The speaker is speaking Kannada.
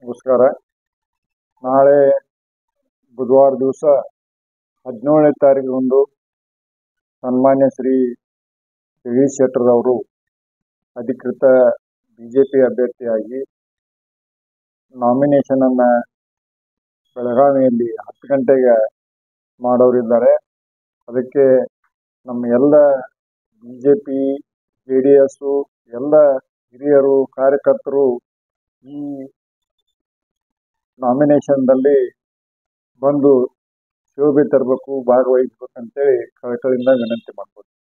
ನಮಸ್ಕಾರ ನಾಳೆ ಬುಧವಾರ ದಿವಸ ಹದಿನೇಳನೇ ತಾರೀಕು ಸನ್ಮಾನ್ಯ ಶ್ರೀ ಜಗದೀಶ್ ಶೆಟ್ಟರ್ ಅವರು ಅಧಿಕೃತ ಬಿ ಜೆ ಪಿ ಅಭ್ಯರ್ಥಿಯಾಗಿ ನಾಮಿನೇಷನ್ ಅನ್ನ ಬೆಳಗಾವಿಯಲ್ಲಿ ಹತ್ತು ಗಂಟೆಗೆ ಮಾಡೋರಿದ್ದಾರೆ ಅದಕ್ಕೆ ನಮ್ಮ ಎಲ್ಲ B J P J D S ಎಲ್ಲ ಹಿರಿಯರು ಕಾರ್ಯಕರ್ತರು ಈ ನಾಮಿನೇಷನ್ದಲ್ಲಿ ಬಂದು ಶೋಭೆ ತರಬೇಕು ಭಾಗವಹಿಸ್ಬೇಕು ಅಂತೇಳಿ ಕಳಕಳಿಯಿಂದ ವಿನಂತಿ ಮಾಡ್ಬೋದು